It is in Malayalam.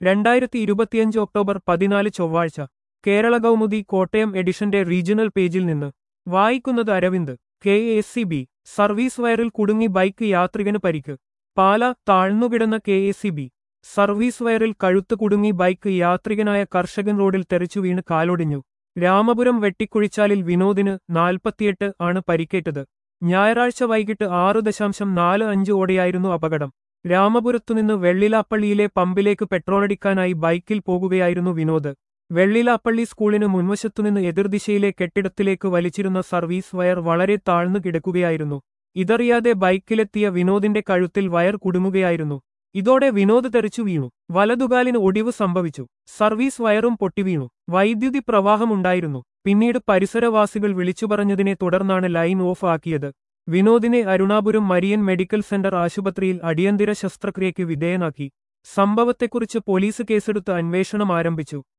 രണ്ടായിരത്തി ഇരുപത്തിയഞ്ച് ഒക്ടോബർ പതിനാല് ചൊവ്വാഴ്ച കേരള കൗമുദി കോട്ടയം എഡിഷന്റെ റീജിയണൽ പേജിൽ നിന്ന് വായിക്കുന്നത് Aravind K S C B service വയറിൽ കുടുങ്ങി ബൈക്ക് യാത്രികന് പരിക്ക് പാല താഴ്ന്നുകിടന്ന K S C B service വയറിൽ കഴുത്ത് കുടുങ്ങി ബൈക്ക് യാത്രികനായ കർഷകൻ റോഡിൽ തെറിച്ചു വീണ് കാലൊടിഞ്ഞു രാമപുരം വെട്ടിക്കുഴിച്ചാലിൽ വിനോദിന് നാൽപ്പത്തിയെട്ട് ആണ് പരിക്കേറ്റത് ഞായറാഴ്ച വൈകിട്ട് ആറ് ദശാംശം നാല് അഞ്ച് ഓടെയായിരുന്നു അപകടം രാമപുരത്തുനിന്ന് വെള്ളിലാപ്പള്ളിയിലെ പമ്പിലേക്ക് പെട്രോളടിക്കാനായി ബൈക്കിൽ പോകുകയായിരുന്നു വിനോദ് വെള്ളിലാപ്പള്ളി സ്കൂളിന് മുൻവശത്തുനിന്ന് എതിർദിശയിലെ കെട്ടിടത്തിലേക്ക് വലിച്ചിരുന്ന സർവീസ് വയർ വളരെ താഴ്ന്നു കിടക്കുകയായിരുന്നു ഇതറിയാതെ ബൈക്കിലെത്തിയ വിനോദിന്റെ കഴുത്തിൽ വയർ കുടുങ്ങുകയായിരുന്നു ഇതോടെ വിനോദ് തെറിച്ചു വീണു വലതുകാലിന് ഒടിവ് സംഭവിച്ചു സർവീസ് വയറും പൊട്ടിവീണു വൈദ്യുതി പ്രവാഹമുണ്ടായിരുന്നു പിന്നീട് പരിസരവാസികൾ വിളിച്ചു പറഞ്ഞതിനെ തുടർന്നാണ് ലൈൻ ഓഫ് ആക്കിയത് വിനോദിനെ അരുണാപുരം മരിയൻ മെഡിക്കൽ സെന്റർ ആശുപത്രിയിൽ അടിയന്തര ശസ്ത്രക്രിയയ്ക്ക് വിധേയനാക്കി സംഭവത്തെക്കുറിച്ച് പോലീസ് കേസെടുത്ത് അന്വേഷണം ആരംഭിച്ചു